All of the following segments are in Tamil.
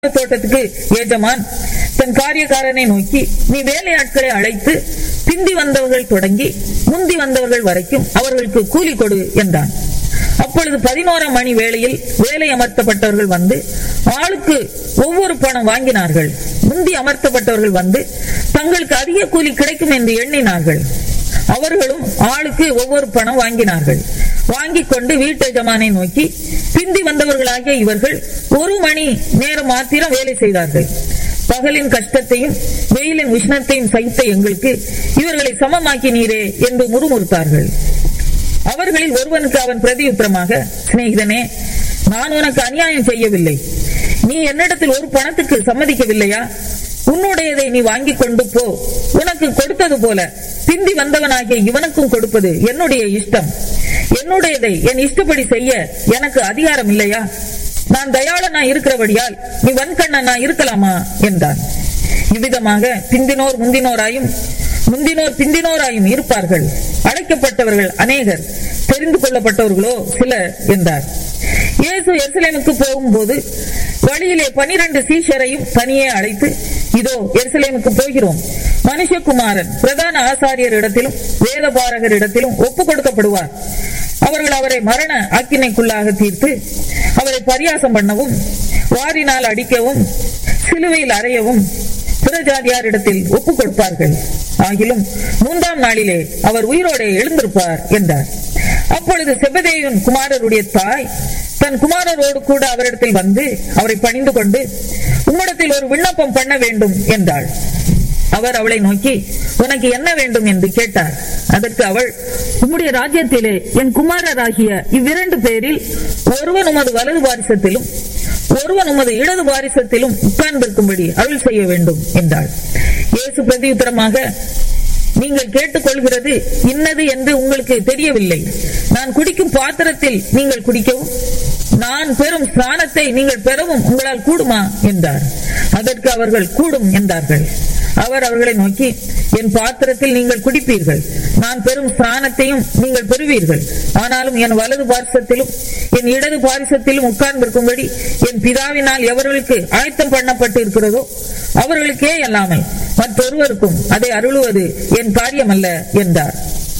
தோட்டத்துக்கு ஏஜமான் தன் காரியக்காரனை நோக்கி நீ வேலையாட்களை அழைத்து பிந்தி வந்தவர்கள் தொடங்கி முந்தி வந்தவர்கள் வரைக்கும் அவர்களுக்கு கூலி கொடு என்றான் அப்பொழுது பதினோராம் மணி வேளையில் வேலை அமர்த்தப்பட்டவர்கள் வந்து ஆளுக்கு ஒவ்வொரு பணம் வாங்கினார்கள் முந்தி அமர்த்தப்பட்டவர்கள் வந்து தங்களுக்கு அதிக கூலி கிடைக்கும் என்று எண்ணினார்கள் அவர்களும் ஆளுக்கு ஒவ்வொரு பணம் வாங்கினார்கள் வாங்கிக் கொண்டு வீட்டு எஜமானை நோக்கி பிந்தி வந்தவர்களாகிய இவர்கள் ஒரு மணி நேரம் மாத்திரம் வேலை செய்தார்கள் பகலின் கஷ்டத்தையும் வெயிலின் உஷ்ணத்தையும் சகித்த எங்களுக்கு இவர்களை சமமாக்கினீரே என்று முறுமுறுத்தார்கள் அவர்களில் ஒருவனுக்கு அவன் பிரதியுத்தரமாக சிநேகிதனே நான் உனக்கு அநியாயம் செய்யவில்லை நீ என்னிடத்தில் ஒரு பணத்துக்கு சம்மதிக்கவில்லையா உன்னுடையதை நீ வாங்கிக் கொண்டு போ உனக்கு கொடுத்தது போல பிந்தி வந்தவனாகிய இவனுக்கும் கொடுப்பது என்னுடைய இஷ்டம் என்னுடையதை என் இஷ்டப்படி செய்ய எனக்கு அதிகாரம் இல்லையா நான் தயாளனா இருக்கிறபடியால் நீ வன்கண்ணனா இருக்கலாமா என்றான் இவ்விதமாக பிந்தினோர் முந்தினோராயும் முந்தினோர் பிந்தினோராயும் இருப்பார்கள் அழைக்கப்பட்டவர்கள் அநேகர் தெரிந்து கொள்ளப்பட்டவர்களோ சிலர் என்றார் இயேசு எருசலேமுக்கு போகும்போது வழியிலே பனிரெண்டு சீஷரையும் தனியே அழைத்து இதோ எருசலேமுக்கு போகிறோம் மனுஷகுமாரன் பிரதான ஆசாரியர் இடத்திலும் வேதபாரகர் இடத்திலும் ஒப்பு கொடுக்கப்படுவார் அவர்கள் அவரை மரண ஆக்கினைக்குள்ளாக தீர்த்து அவரை பரியாசம் பண்ணவும் வாரினால் அடிக்கவும் சிலுவையில் அறையவும் புறஜாதியாரிடத்தில் ஒப்பு கொடுப்பார்கள் ஆகிலும் மூன்றாம் நாளிலே அவர் உயிரோடு எழுந்திருப்பார் என்றார் அப்பொழுது செபதேவின் குமாரருடைய தாய் தன் குமாரரோடு கூட அவரிடத்தில் வந்து அவரை பணிந்து கொண்டு உம்மிடத்தில் ஒரு விண்ணப்பம் பண்ண வேண்டும் என்றாள் அவர் அவளை நோக்கி உனக்கு என்ன வேண்டும் என்று கேட்டார் அதற்கு அவள் உம்முடைய ராஜ்யத்திலே என் குமாரராகிய இவ்விரண்டு பேரில் ஒருவன் உமது வலது வாரிசத்திலும் ஒருவன் உமது இடது வாரிசத்திலும் உட்கார்ந்திருக்கும்படி அருள் செய்ய வேண்டும் என்றாள் இயேசு பிரதியுத்தரமாக நீங்கள் கேட்டுக்கொள்கிறது இன்னது என்று உங்களுக்கு தெரியவில்லை நான் குடிக்கும் பாத்திரத்தில் நீங்கள் குடிக்கவும் நான் பெறும் ஸ்நானத்தை நீங்கள் பெறவும் உங்களால் கூடுமா என்றார் அதற்கு அவர்கள் கூடும் என்றார்கள் அவர் அவர்களை நோக்கி என் பாத்திரத்தில் நீங்கள் குடிப்பீர்கள் நான் பெறும் ஸ்நானத்தையும் நீங்கள் பெறுவீர்கள் ஆனாலும் என் வலது பாரிசத்திலும் என் இடது பாரிசத்திலும் உட்கார்ந்திருக்கும்படி என் பிதாவினால் எவர்களுக்கு ஆயத்தம் பண்ணப்பட்டு இருக்கிறதோ அவர்களுக்கே அல்லாமல் மற்றொருவருக்கும் அதை அருளுவது என் காரியமல்ல என்றார்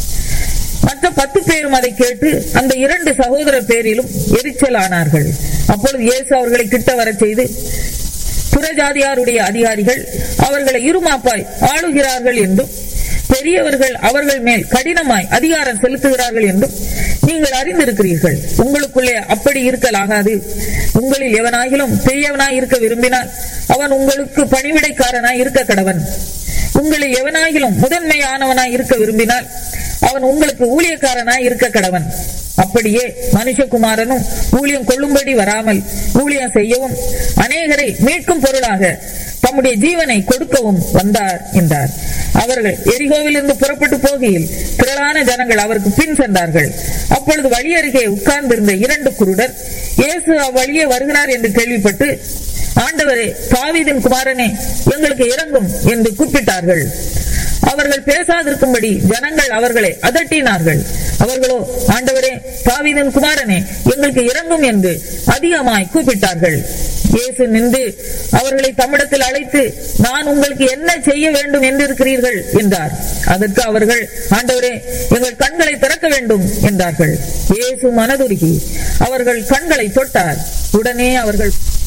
மற்ற பத்து பேரும் அதை கேட்டு அந்த இரண்டு சகோதரர் பேரிலும் எரிச்சல் ஆனார்கள் அப்பொழுது இயேசு அவர்களை கிட்ட வரச் செய்து புறஜாதியாருடைய அதிகாரிகள் அவர்களை இருமாப்பாய் ஆளுகிறார்கள் என்றும் பெரியவர்கள் அவர்கள் மேல் கடினமாய் அதிகாரம் செலுத்துகிறார்கள் என்றும் நீங்கள் அறிந்திருக்கிறீர்கள் உங்களுக்குள்ளே அப்படி இருக்கலாகாது உங்களில் எவனாகிலும் பெரியவனாய் இருக்க விரும்பினால் அவன் உங்களுக்கு பணிவிடைக்காரனாய் இருக்க கடவன் உங்களில் எவனாகிலும் முதன்மையானவனாய் இருக்க விரும்பினால் அவன் உங்களுக்கு ஊழியக்காரனாய் இருக்க கடவன் அப்படியே மனுஷகுமாரனும் ஊழியம் கொள்ளும்படி வராமல் ஊழியம் செய்யவும் அநேகரை மீட்கும் பொருளாக தம்முடைய ஜீவனை கொடுக்கவும் வந்தார் என்றார் அவர்கள் எரிகோவிலிருந்து புறப்பட்டு போகையில் திரளான ஜனங்கள் அவருக்கு பின் சென்றார்கள் அப்பொழுது வழி அருகே உட்கார்ந்திருந்த இரண்டு குருடர் இயேசு அவ்வழியே வருகிறார் என்று கேள்விப்பட்டு ஆண்டவரே தாவீதின் குமாரனே எங்களுக்கு இறங்கும் என்று கூப்பிட்டார்கள் அவர்கள் பேசாதிருக்கும்படி ஜனங்கள் அவர்களை அதட்டினார்கள் அவர்களோ ஆண்டவரே தாவீதின் குமாரனே எங்களுக்கு இறங்கும் என்று அதிகமாய் கூப்பிட்டார்கள் இயேசு நின்று அவர்களை தம்மிடத்தில் அழைத்து நான் உங்களுக்கு என்ன செய்ய வேண்டும் என்று இருக்கிறீர்கள் என்றார் அதற்கு அவர்கள் ஆண்டவரே எங்கள் கண்களை திறக்க வேண்டும் என்றார்கள் இயேசு மனதுருகி அவர்கள் கண்களை தொட்டார் உடனே அவர்கள்